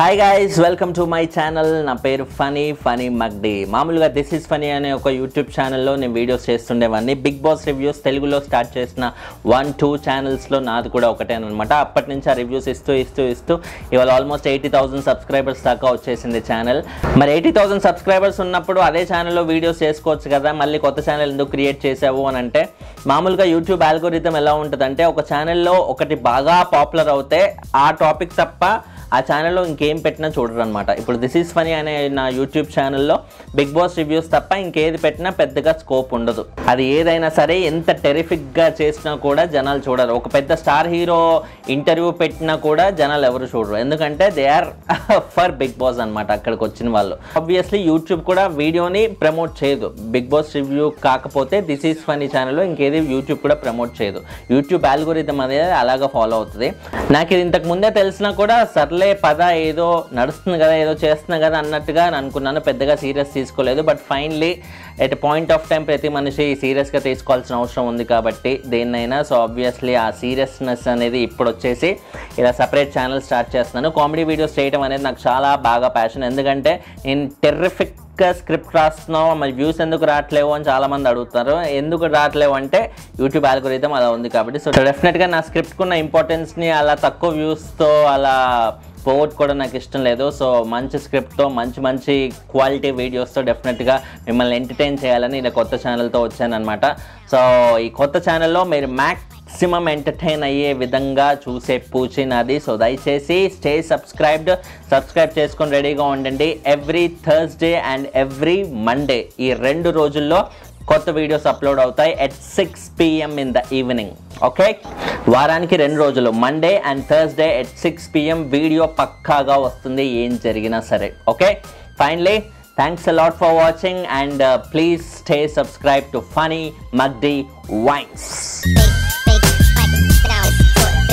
Hi guys welcome to my channel నా పేరు funny funny మగ్డి మామూలుగా దిస్ ఇస్ ఫనీ అనే ఒక యూట్యూబ్ ఛానల్లో నేను వీడియోస్ చేస్తుండేవాడిని బిగ్ బాస్ రివ్యూస్ తెలుగులో స్టార్ట్ చేసిన వన్ టూ ఛానల్స్లో నాది కూడా ఒకటే అనమాట అప్పటి నుంచి ఆ రివ్యూస్ ఇస్తూ ఇస్తూ ఇస్తూ ఇవాళ ఆల్మోస్ట్ ఎయిటీ థౌసండ్ సబ్స్క్రైబర్స్ దాకా వచ్చేసింది ఛానల్ మరి ఎయిటీ థౌసండ్ సబ్స్క్రైబర్స్ ఉన్నప్పుడు అదే ఛానల్లో వీడియోస్ చేసుకోవచ్చు కదా మళ్ళీ కొత్త ఛానల్ ఎందుకు క్రియేట్ చేసావు అని అంటే మామూలుగా యూట్యూబ్ ఆల్గోరిథం ఎలా ఉంటుందంటే ఒక ఛానల్లో ఒకటి బాగా పాపులర్ అవుతే ఆ టాపిక్ తప్ప ఆ ఛానల్లో ఇంకేం పెట్టినా చూడరు అనమాట ఇప్పుడు దిస్ ఈస్ ఫనీ అనే నా యూట్యూబ్ ఛానల్లో బిగ్ బాస్ రివ్యూస్ తప్ప ఇంకేది పెట్టినా పెద్దగా స్కోప్ ఉండదు అది ఏదైనా సరే ఎంత టెరిఫిక్గా చేసినా కూడా జనాలు చూడరు ఒక పెద్ద స్టార్ హీరో ఇంటర్వ్యూ పెట్టినా కూడా జనాలు ఎవరు చూడరు ఎందుకంటే they are for Bigg Boss అనమాట అక్కడికి వచ్చిన వాళ్ళు ఆబ్వియస్లీ యూట్యూబ్ కూడా వీడియోని ప్రమోట్ చేయదు బిగ్ బాస్ రివ్యూ కాకపోతే దిస్ ఈస్ ఫనీ ఛానల్లో ఇంకేది యూట్యూబ్ కూడా ప్రమోట్ చేయదు యూట్యూబ్ ఆల్గోరిథం అనేది అలాగా ఫాలో అవుతుంది నాకు ఇది ఇంతకు ముందే తెలిసినా కూడా సర్లే పద ఏదో నడుస్తుంది కదా ఏదో చేస్తున్నా కదా అన్నట్టుగా నేను అనుకున్నాను పెద్దగా సీరియస్ తీసుకోలేదు but finally at point of time ప్రతి మనిషి సీరియస్గా తీసుకోవాల్సిన అవసరం ఉంది కాబట్టి దేన్నైనా సో ఆబ్వియస్లీ ఆ సీరియస్నెస్ అనేది ఇప్పుడు వచ్చేసి ఇలా సపరేట్ ఛానల్ స్టార్ట్ చేస్తున్నాను కామెడీ వీడియోస్ చేయడం అనేది నాకు చాలా బాగా ప్యాషన్ ఎందుకంటే నేను టెర్రిఫిక్ స్క్రిప్ట్ రాస్తున్నావు మరి వ్యూస్ ఎందుకు రావట్లేవు అని చాలా మంది అడుగుతారు ఎందుకు రావట్లేవు అంటే యూట్యూబ్ ఆల్గోరిథం అలా ఉంది కాబట్టి సో డెఫినెట్గా నా స్క్రిప్ట్కున్న ఇంపార్టెన్స్ని అలా తక్కువ వ్యూస్తో అలా పోగొట్టుకోవడం నాకు ఇష్టం లేదు సో మంచి స్క్రిప్ట్తో మంచి మంచి క్వాలిటీ వీడియోస్తో డెఫినెట్గా మిమ్మల్ని ఎంటర్టైన్ చేయాలని ఇలా కొత్త ఛానల్తో వచ్చానమాట సో ఈ కొత్త ఛానల్లో మీరు మ్యాక్సిమం ఎంటర్టైన్ అయ్యే విధంగా చూసే పూచి నాది సో దయచేసి స్టే సబ్స్క్రైబ్డ్ సబ్స్క్రైబ్ చేసుకొని రెడీగా ఉండండి every Thursday and every Monday ఈ రెండు రోజుల్లో కొత్త వీడియోస్ అప్లోడ్ అవుతాయి at six PM in the evening okay వారానికి రెండు రోజులు Monday and Thursday at six PM video పక్కాగా వస్తుంది ఏం జరిగినా సరే okay finally thanks a lot for watching and please stay subscribe to Phani మగ్డి vines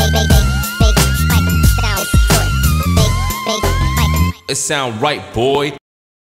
It sound right, boy.